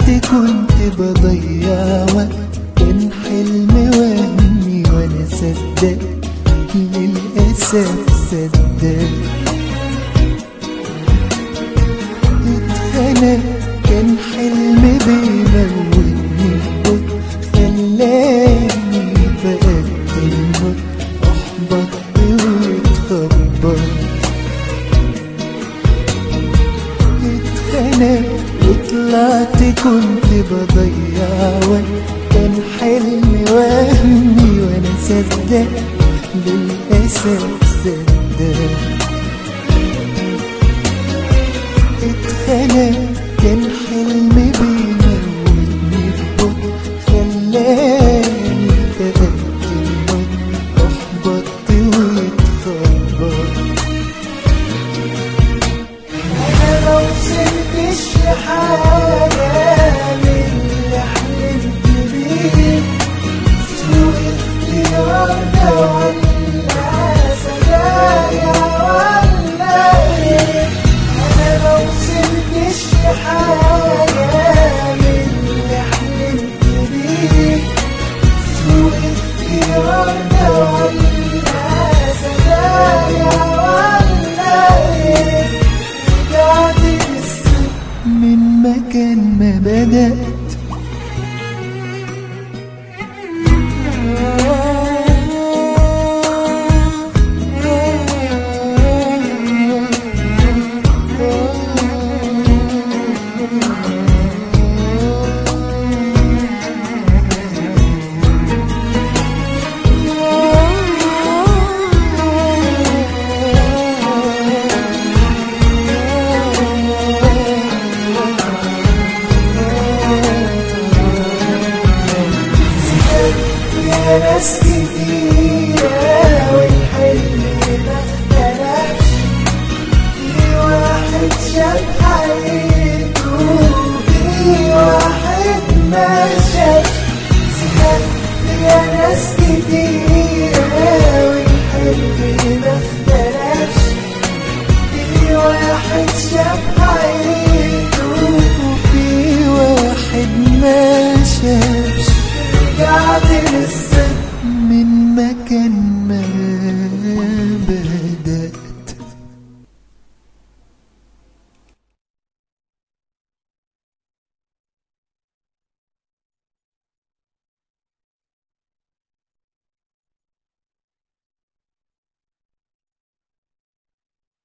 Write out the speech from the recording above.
كنت بضيع وقت كان حلم وهمي وانا صدق للأسف صدق اتخنق كان حلم بيموتني ببطء خلاني بقدم موت احبطت واتخبطت اتخنقت وطلعت كنت بضيع وقت كان حلم وهمي وانا صدق للأسف صدق اتخنقت كان حلم بيموتني ببطء خلاني كتبت الموت احبطت واتخبطت انا ما وصلتش لحاجة من اللي حلمت بيه سوء اختيار ده ولا سجايا ولا ايه انا ما وصلتش لحاجة من اللي حلمت بيه سوء اختيار ده ولا سجايا ولا ايه رجعت للسوق من مكان ما بدأت يا ناس كتيرة والحلم ما اختلفش في واحد شاف حياته في واحد ما شافش يا ناس كتيرة والحلم ما اختلفش في واحد شاف حياته وفي واحد ما شافش رجعت للصدق من مكان